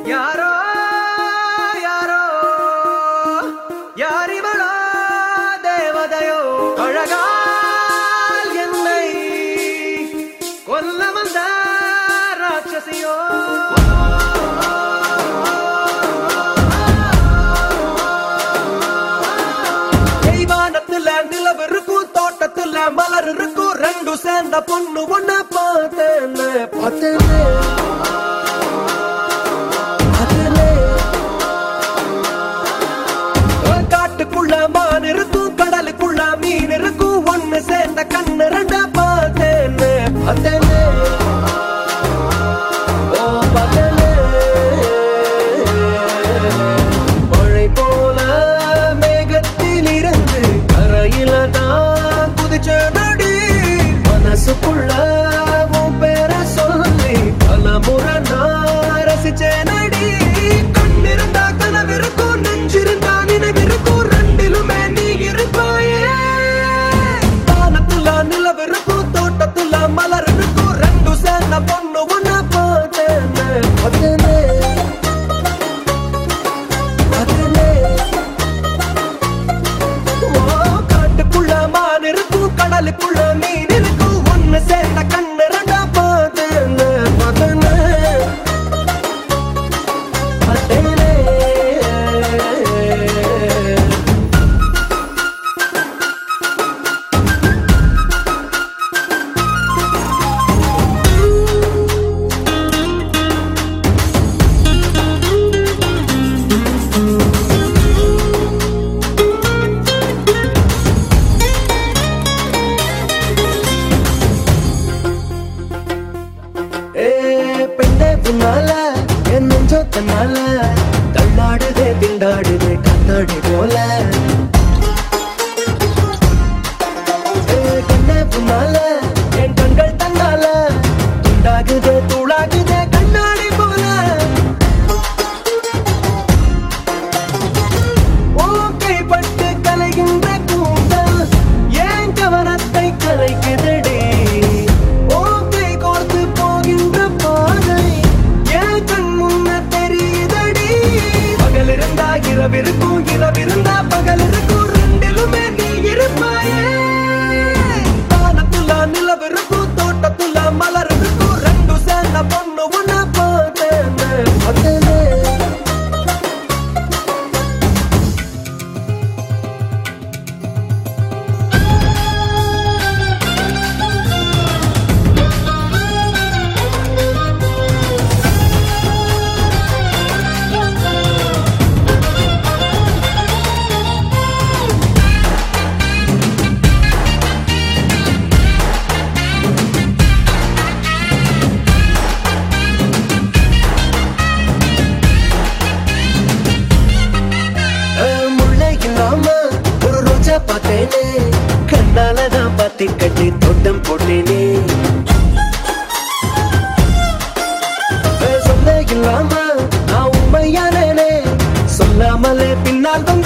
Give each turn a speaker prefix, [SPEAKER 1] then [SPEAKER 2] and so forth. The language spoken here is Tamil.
[SPEAKER 1] யாரோ யாரோ யாரிவளோ தேவதையோ அழகால் என்னை கொல்ல வந்த ராட்சசியோ தெய்வானத்துல நிலவு இருக்கும் தோட்டத்துல மலர் இருக்கும் ரெண்டும் சேர்ந்த பொண்ணு ஒண்ணு பார்த்தேன் பார்த்தேன் காட்டுக்குள்ள மான் இருக்கும் கடலுக்குள்ள மீன் இருக்கும் ஒண்ணு சேர்ந்த கண்ணு ரெண்ட பார்த்தேன்னு பார்த்தேன்னு ஓ பார்த்தேன்னு மழை போல மேகத்தில் இருந்து கரையில தான் குதிச்ச நடி மனசுக்குள்ள உன் பேரை சொல்லி பல முறை நான் ரசிச்ச நடி கண்ணிருந்தா கனவிருக்கும் நெஞ்சிருந்தா நினைவிருக்கும் ரெண்டிலுமே நீ இருப்பாயே வானத்துல நிலவிருக்கும் தோட்டத்துல மலர் இருக்கும் ரெண்டும் சேர்ந்த பொண்ணு ஒண்ணு பார்த்தேன்னு பார்த்தேன்னு பார்த்தேன்னு ஓ, காட்டுக்குள்ள மான் இருக்கும் கடலுக்குள்ள மீன் இருக்கும் ஒண்ணு சேர்ந்த கண்ணு ரெண்டா பார்த்தேன்னு பார்த்தேன்னு பார்த்தேனே ஏ பெண்ணே பின்னால என் நெஞ்சோ தன்னால தள்ளாடுதே திண்டாடுதே கண்ணாடி போல ஏ கண்ணே பின்னால என் கண்கள் தன்னால துண்டாகுதே தூளாகுதே கண்ணாடி போல ஓகை பட்டு கலைகின்ற கூந்தல் ஏன் கவனத்தை கலைக்குதடி ஓகை கோர்த்து போகின்ற பாதை ஏன் கண் முன்ன தெரியுதடி பகல் இருந்தா இரவிருக்கும் இரவிருந்தா பகல் இருக்கும் ரெண்டிலுமே நீ இருப்பாயே வானத்துல நிலவிருக்கும் தோட்டத்துல மலர் இருக்கும் ரெண்டும் சேர்ந்த பொண்ணு ஒண்ணு பார்த்தேன்னு பார்த்தேன்னு முல்லை இல்லாம ஒரு ரோஜா பார்த்தேனே கண்ணாலதான் பாத்தி கட்டி தோட்டம் போட்டேனே சொல்ல இல்லாம நான் உண்மையானே சொல்லாமலே பின்னால் வந்து